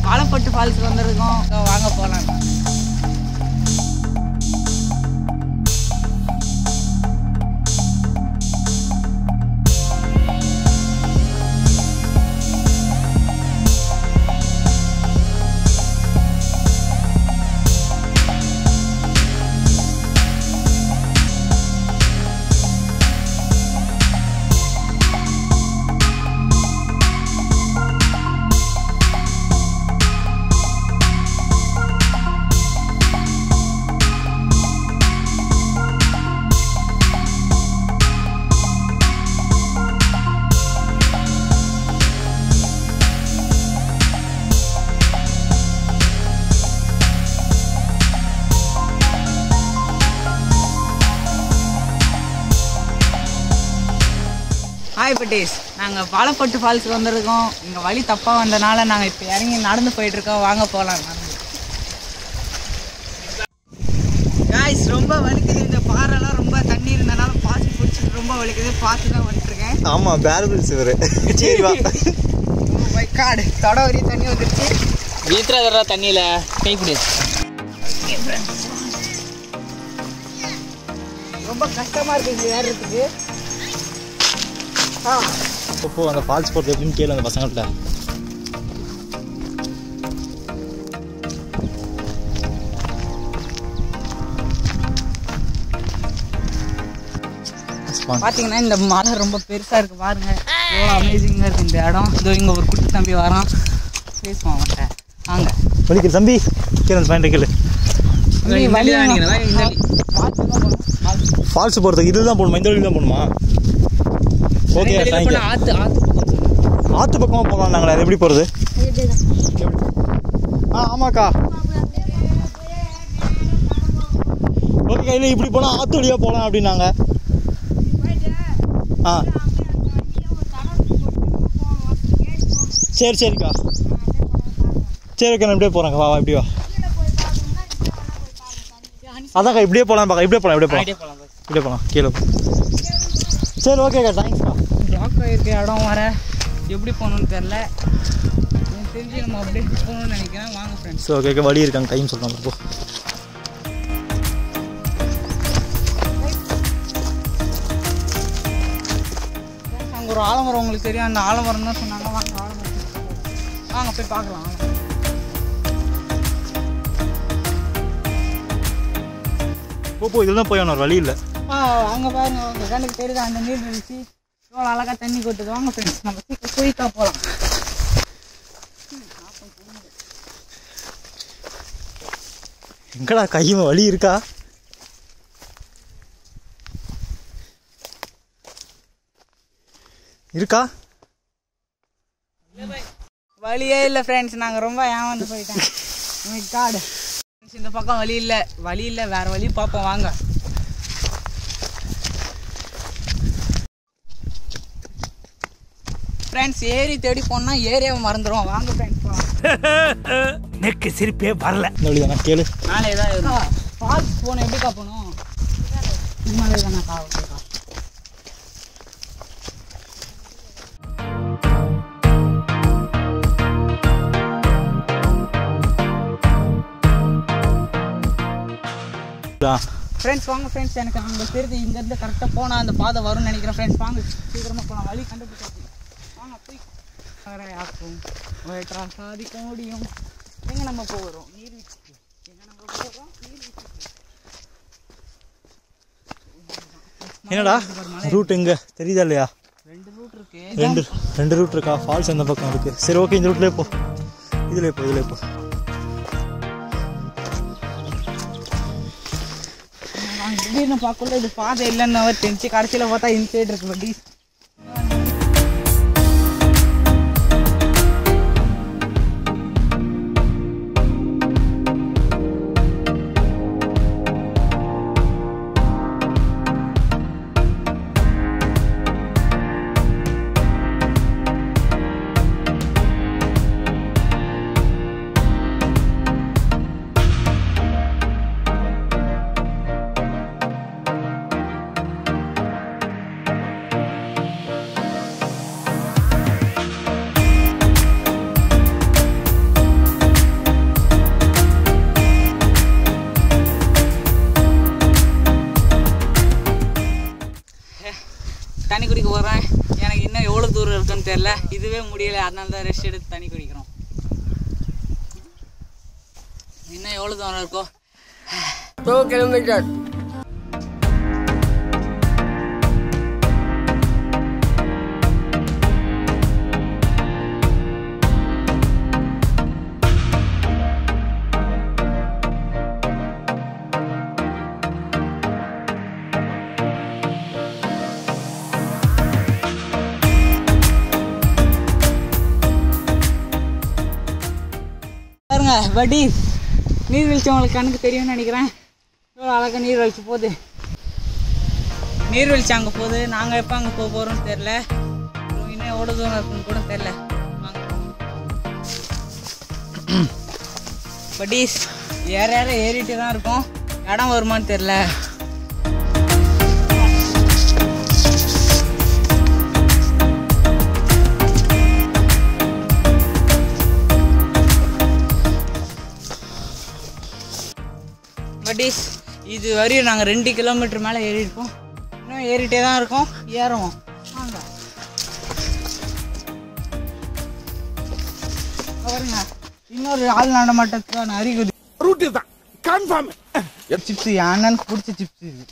பாலப்பட்டு ஃபால்ஸ்க்கு வந்திருக்கோம் வாங்க போகலாம் ஹாய் பட்டீஸ் நாங்கள் பாலப்பட்டு ஃபால்ஸ்க்கு வந்திருக்கோம் இங்கே வழி தப்பாக வந்தனால நாங்கள் இப்போ இறங்கி நடந்து போயிட்டு இருக்கோம் வாங்க போகலாம் காய்ஸ் ரொம்ப வலிக்குது இந்த பாறைலாம் ரொம்ப தண்ணி இருந்தனால பாசி பிடிச்சிட்டு ரொம்ப வலிக்குது பார்த்து தான் வந்துட்டுருக்கேன் ஆமா பேரபிள் சிவர் சரி வா மை காடு தொட வரையும் தண்ணி வந்துருச்சு வீட்டுல தண்ணியில கை பிடி ரொம்ப கஷ்டமாக இருக்குது இங்கே ஏறுறதுக்கு ஆ இப்போ அந்த ஃபால்ஸ் போகிறது எப்படின்னு கேளு அந்த பசங்கள்ட்ட பார்த்தீங்கன்னா இந்த மலை ரொம்ப பெருசாக இருக்குது பாருங்க எவ்வளோ அமேசிங்காக இருக்குது இந்த இடம் இதோ இங்கே ஒரு குட்டி தம்பி வரான் பேசுவான் அவன்கிட்ட வாங்க வலிக்கிற தம்பி கேளு அந்த பையன் கேளு நீ வழி பார்த்து தான் போகணும். பார்த்து. ஃபால்ஸ் போகிறதுக்கு இதுதான் போகணுமா இந்த வழியில் தான் போகணுமா ஓகே தேங்க்யூ ஆத்து ஆத்து ஆற்று பக்கமாக போகலாம் நாங்களே அது எப்படி போகிறது ஆ ஆமாக்கா ஓகே இல்லை இப்படி போனால் ஆற்று வழியாக போகலாம் அப்படின்னாங்க ஆ சரி சரிக்கா சரி ஓகே நான் இப்படியே போகிறேங்க வா வா இப்படி வா அதான்க்கா இப்படியே போகலாம் பாக்கா இப்படியே போகலாம் இப்படியே போகலாம் இப்படியே போகலாம் கீழே போ. சரி ஓகேக்கா தேங்க்ஸ்க்கா பிளாக் ஆகிருக்க இடம் வர எப்படி போகணும்னு தெரில எனக்கு தெரிஞ்சு நம்ம அப்படியே போகணும்னு நினைக்கிறேன் வாங்க ஃப்ரெண்ட்ஸ் ஸோ ஓகே வழி இருக்காங்க டைம் சொல்கிறாங்க போ அங்கே ஒரு ஆலமரம் உங்களுக்கு தெரியும் அந்த ஆலமரம் தான் சொன்னாங்க வாங்க ஆலமரம் வாங்க போய் பார்க்கலாம் வாங்க. போ போ இதில் தான் போய் ஒரு வழி இல்லை ஆ அங்கே பாருங்க உங்கள் கண்ணுக்கு தெரியுது அந்த நீர் வீழ்ச்சி எவ்வளோ அழகாக தண்ணி கொட்டுது வாங்க ஃப்ரெண்ட்ஸ் நம்ம சீக்கிரம் குயிக்காக போகலாம் எங்கடா கையும வழி இருக்கா இருக்கா வழியே இல்லை ஃப்ரெண்ட்ஸ் நாங்கள் ரொம்ப ஏமாந்து போயிட்டோம் காடு இந்த பக்கம் வழி இல்லை வழி இல்லை வேற வழி பார்ப்போம் வாங்க ஃப்ரெண்ட்ஸ் ஏரி தேடி போனால் ஏரியாவை மறந்துடும் வாங்க ஃப்ரெண்ட்ஸ் போகலாம் நெக்கு சிரிப்பே வரல இந்த வழி தானே கேளு நாளே தான் ஃபால்ஸ் போகணும் எப்படிக்கா போகணும் இம்மாலே தானேக்கா ஓகேக்கா ஆ, ஃப்ரெண்ட்ஸ் வாங்க ஃப்ரெண்ட்ஸ் எனக்கு அங்கே தெரிஞ்சு இங்கேருந்து கரெக்டாக போனால் அந்த பாதை வரும்னு நினைக்கிறேன் ஃப்ரெண்ட்ஸ் வாங்க சீக்கிரமாக போகலாம் வழி கண்டுபிடிச்சாச்சு வாங்க போய் ஆக்கும் வேற்றா சாதிக்க முடியும் எங்கே நம்ம போகிறோம் நீர்வீழ்ச்சிக்கு எங்கே நம்ம போகிறோம் நீர்வீழ்ச்சிக்கு என்னடா ரூட் எங்க தெரியுதா இல்லையா ரெண்டு ரூட் இருக்கு ரெண்டு ரெண்டு ரூட் இருக்கா ஃபால்ஸ் அந்த பக்கம் இருக்கு சரி ஓகே இந்த ரூட்லேயே போ இதுல போ இதுல போ நாங்கள் திடீர்னு பார்க்கல இது பாதை இல்லைன்னு அவர் தெரிஞ்சு கடைசியில் பார்த்தா இந்த சைடு இருக்கு வண்டி தண்ணி குடிக்க போகிறேன் எனக்கு இன்னும் எவ்வளோ தூரம் இருக்குன்னு தெரில இதுவே முடியல அதனால தான் ரெஸ்ட் எடுத்து தண்ணி குடிக்கிறோம் இன்னும் எவ்வளோ தூரம் இருக்கோ டூ கிலோமீட்டர் பாருங்க பட்டி நீர்வீழ்ச்சி உங்களுக்கு கண்ணுக்கு தெரியும்னு நினைக்கிறேன் எவ்வளோ அழகாக நீர்வீழ்ச்சி போகுது நீர்வீழ்ச்சி அங்கே போகுது நாங்கள் எப்போ அங்கே போக போகிறோம்னு தெரில அப்புறம் இன்னும் எவ்வளோ தூரம் இருக்குன்னு கூட தெரில வாங்க பட்டீஸ் ஏற ஏற ஏறிட்டு தான் இருக்கும் இடம் வருமான்னு தெரில பட்டீஸ் இது வரையும் நாங்கள் ரெண்டு கிலோமீட்டர் மேலே ஏறி இருக்கோம் இன்னும் ஏறிட்டே தான் இருக்கோம் ஏறுவோம் வாங்க பாருங்க இன்னொரு ஆள் நடமாட்டத்துக்கான அறிகுறி ரூட் தான் கன்ஃபார்ம் சிப்ஸ் என் அண்ணனுக்கு பிடிச்ச சிப்ஸ் இது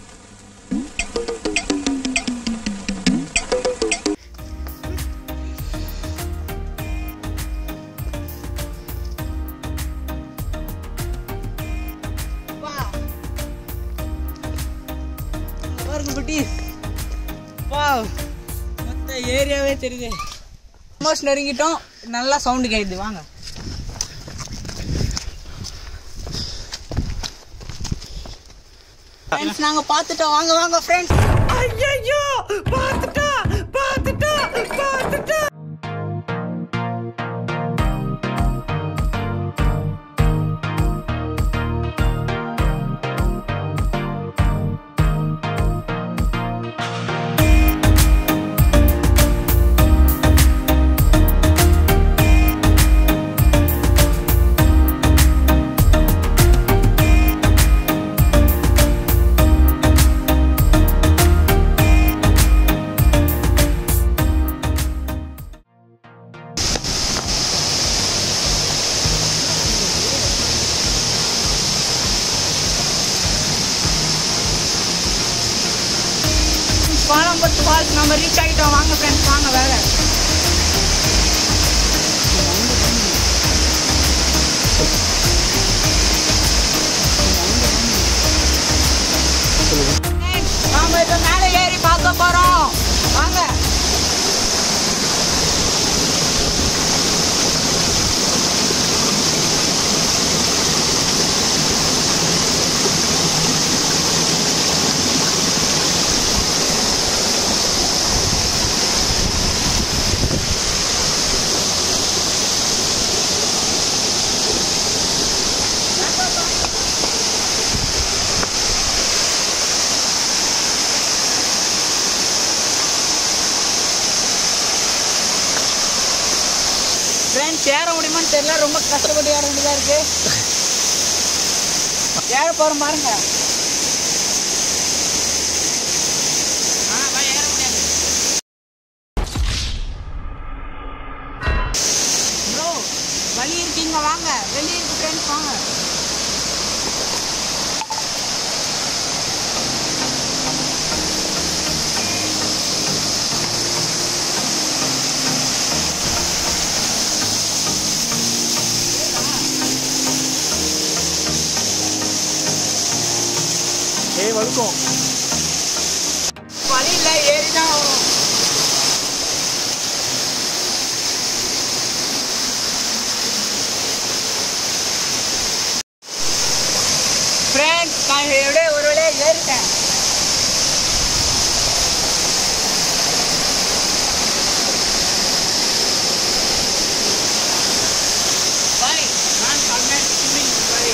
அங்க பாருங்க குட்டி வா மொத்த ஏரியாவே தெரியுது ஆல்மோஸ்ட் நெருங்கிட்டோம் நல்லா சவுண்டு கேட்குது வாங்க ஃப்ரெண்ட்ஸ் நாங்க பார்த்துட்டோம் வாங்க வாங்க ஃப்ரெண்ட்ஸ் ஐயோ பார்த்துட்டோம் பார்த்துட்டோம் பார்த்துட்டோம் பாலம்பட்டு ஃபால்ஸ் நம்ம ரீச் ஆகிட்டோம் வாங்க ஃப்ரெண்ட்ஸ் வாங்க வேலை நாம இப்ப மேலே ஏறி பார்க்க போறோம் வாங்க ஃப்ரெண்ட்ஸ் ஏற முடியுமான்னு தெரியல ரொம்ப கஷ்டப்பட்டு ஏற வேண்டியதா இருக்கு ஏற போறோம் பாருங்க ஆனா, ஏற முடியாது ப்ரோ வழி இருக்கீங்க வாங்க வெளியே இருக்கு ஃப்ரெண்ட்ஸ் வாங்க ஏய் வழுக்கும் வழியில் ஏறி தான் வரும் ஃப்ரெண்ட்ஸ் நான் எப்படியே ஒரு வழியா ஏறிட்டேன் Bye. நான் கல்மேட் ஸ்விம்மிங் பை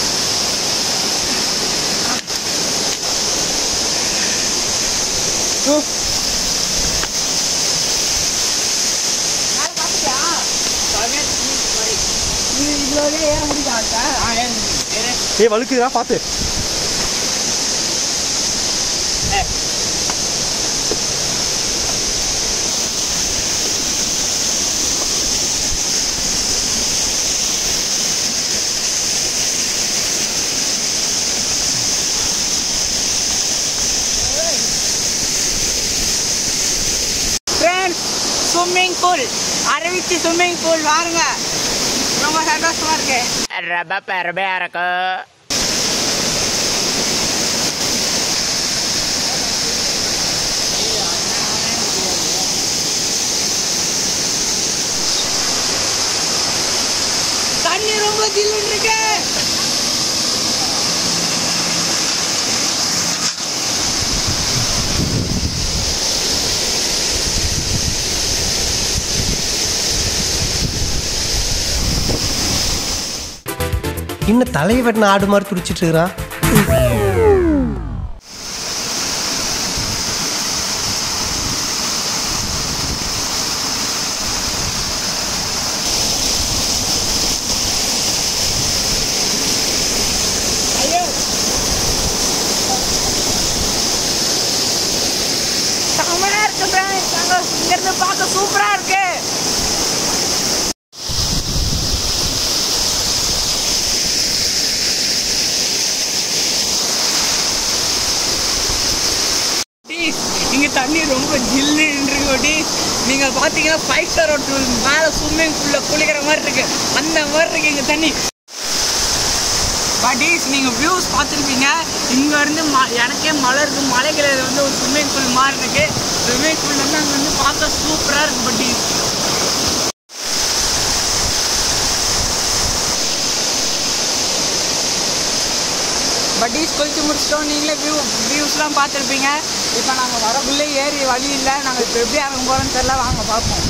நான் பார்த்தியா கல்மேட் ஸ்விம்மிங் பை இது இவ்வளோவே ஏற முடியுதா ஆ ஏற முடியும் ஏறு. ஏய் வழுக்குதுடா பார்த்து ஸ்விம்மிங் பூல் அரவிச்சி ஸ்விம்மிங் பூல் பாருங்க ரொம்ப சந்தோஷமா இருக்கு ரொம்ப பெருமையா இருக்கு தண்ணி ரொம்ப ஜில்லுன்னு இருக்கு இன்னும் தலையை வெட்டின ஆடு மாதிரி துடிச்சிட்டு இருக்கிறான் செம்மையா இருக்கு ஃப்ரெண்ட்ஸ் அங்க இங்க இருந்து பார்க்க சூப்பரா இருக்கு டீஸ், இங்க தண்ணி ரொம்ப ஜில்லுன்னு இருக்கு டீஸ். நீங்க பாத்தீங்கன்னா ஃபைவ் ஸ்டார் ஹோட்டல் மேல ஸ்விம்மிங் பூல்ல குளிக்கிற மாதிரி இருக்கு அந்த மாதிரி இருக்கு இங்க தண்ணி பட்டீஸ் நீங்கள் வியூஸ் பார்த்துருப்பீங்க இங்கேருந்து ம எனக்கே மலை இருக்கு மலைகள் வந்து ஒரு ஸ்விம்மிங் பூல் மாதிரி இருக்கு ஸ்விம்மிங் பூல் வந்து அங்கே வந்து பார்க்க சூப்பராக இருக்கு பட்டீஸ் பட்டீஸ் குளிச்சு முடிச்சிட்டோம் நீங்களே வியூ வியூஸ்லாம் பார்த்துருப்பீங்க இப்போ நாங்கள் வரக்குள்ளே ஏறி வழி இல்லை நாங்கள் இப்போ எப்படி இறங்க போகிறோம்னு தெரியல வாங்க பார்ப்போம்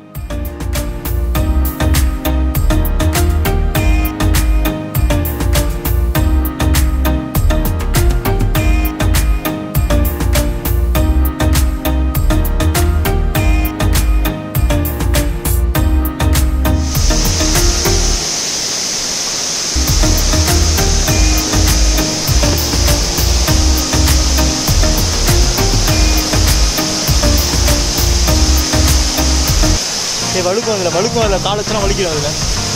ஏய் வழுக்கும் அதில் வழுக்கும் அதில் கால் வச்சுனா வலிக்கும் அதில்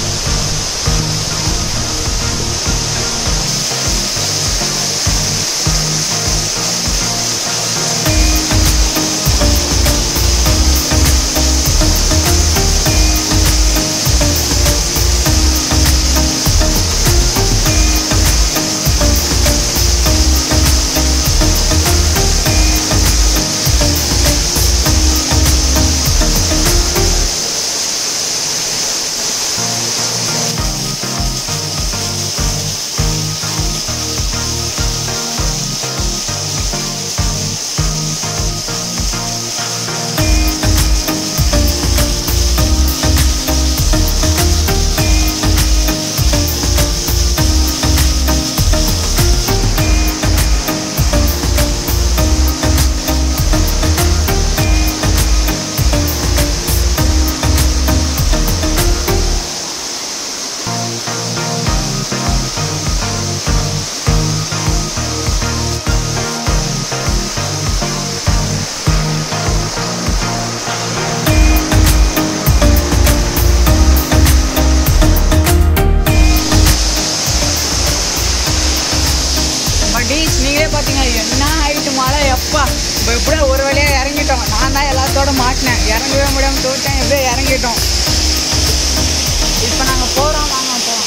பட்டீஸ் நீங்களே பார்த்தீங்க என்ன ஆயிட்டு மழை எப்பா இப்போ எப்படியோ ஒரு வழியாக இறங்கிட்டோம் நான் தான் எல்லாத்தோட மாட்டினேன் இறங்கவே முடியாமல் தோட்டேன் எப்படியோ இறங்கிட்டோம் இப்போ நாங்கள் போகிறோம் வாங்க போகிறோம்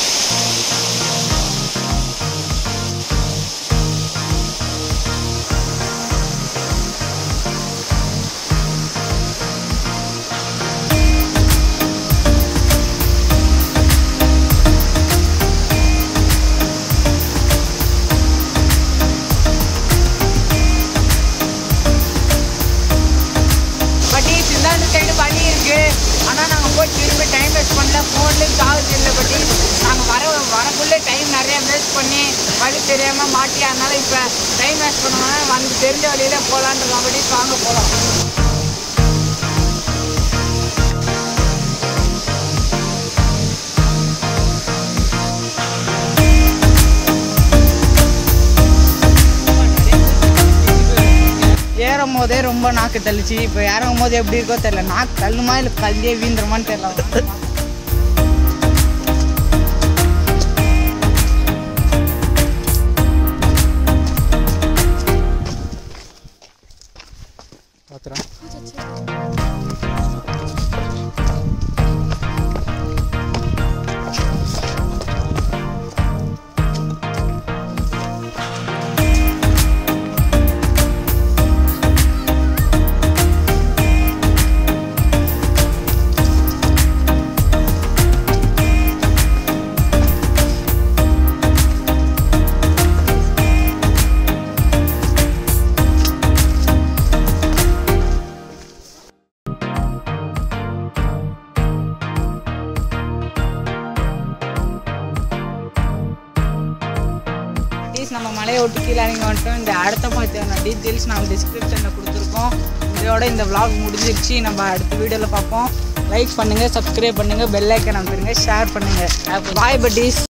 பட்டீஸ் இந்தாண்டு சைடு வழி இருக்கு ஆனால் நாங்கள் போய் திரும்பி டைம் வேஸ்ட் பண்ணல ஃபோன்லேயும் சார்ஜ் இல்லை பட்டீஸ் நாங்கள் வர வரக்குள்ளே டைம் நிறைய வேஸ்ட் பண்ணி வழி தெரியாமல் மாட்டி அதனால இப்போ டைம் வேஸ்ட் பண்ணுவோம் வந்து தெரிஞ்ச வழியில போகலான்ற பட்டீஸ் வாங்க போகலாம் ஏறும் போதே ரொம்ப நாக்கு தள்ளிச்சு இப்போ இறங்கும் போது எப்படி இருக்கோ தெரியல நாக்கு தள்ளுமா இல்லை கல்லியே வீந்துருமான்னு தெரியல பார்த்துறேன் ப்ளீஸ் நம்ம மலையை விட்டு கீழே இறங்கி வந்துட்டோம் இந்த அடுத்த பார்த்தான டீட்டெயில்ஸ் நான் டிஸ்கிரிப்ஷனில் கொடுத்துருக்கோம் இதோட இந்த vlog முடிஞ்சிருச்சு நம்ம அடுத்த வீடியோவில் பார்ப்போம் லைக் பண்ணுங்கள் சப்ஸ்கிரைப் பண்ணுங்கள் பெல் ஐக்கன் அமைப்பிருங்க ஷேர் பண்ணுங்கள் பாய் பட்டீஸ்